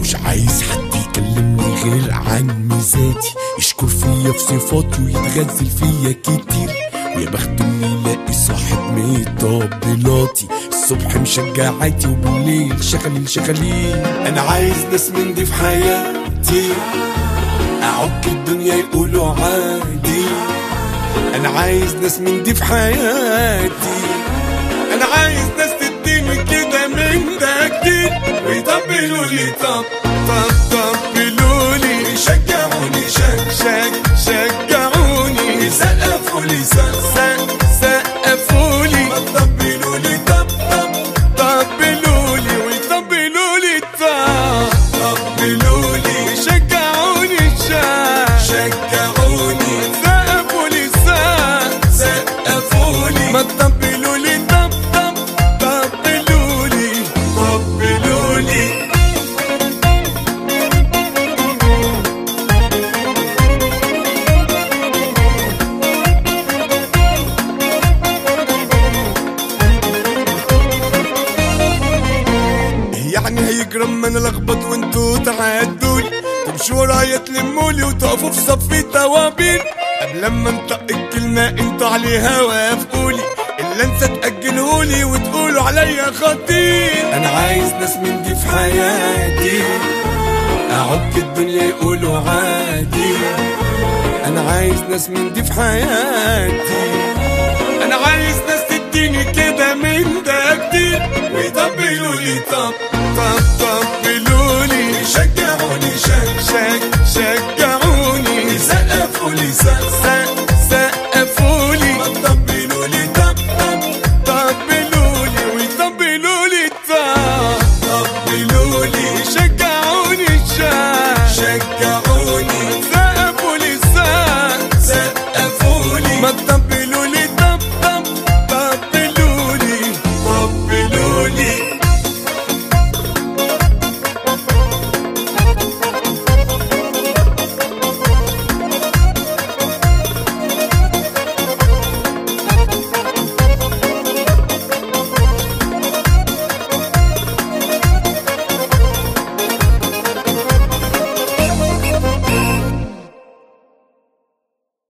مش عايز حد يكلمني غير عن ميزاتي يشكر فيا في صفاتي ويتغزل فيا كتير ويا بخت اني يلاقي صاحب مطبلاتي الصبح مشجعاتي وبالليل شغلي شغلي انا عايز ناس من دي في حياتي اعك الدنيا يقولوا عادي انا عايز ناس من دي في حياتي انا عايز ناس تديني كده من ده كتير ويطبلوا لي طب طب طبلوا لي يشجعوني شك شك شجعوني يسقفوا لي سق سق سقفوا لي طبلوا لي طب طب طبلوا لي ويطبلوا لي طب طبلوا لي يشجعوني شك شجعوني سقفوا لي سق سقفوا لي ما تطبلوا لي طب طب طبلوا لي طبلوا لي يعني هيجرم ما انا لخبط وانتوا تعدولي تمشوا ورايا تلمولي وتقفوا في صفي توابين قبل ما انطق الكلمة انتوا عليها وافقولي الا انسى تأجلهولي وتقولوا عليا خطير انا عايز ناس من دي في حياتي اعك الدنيا يقولوا عادي انا عايز ناس من دي في حياتي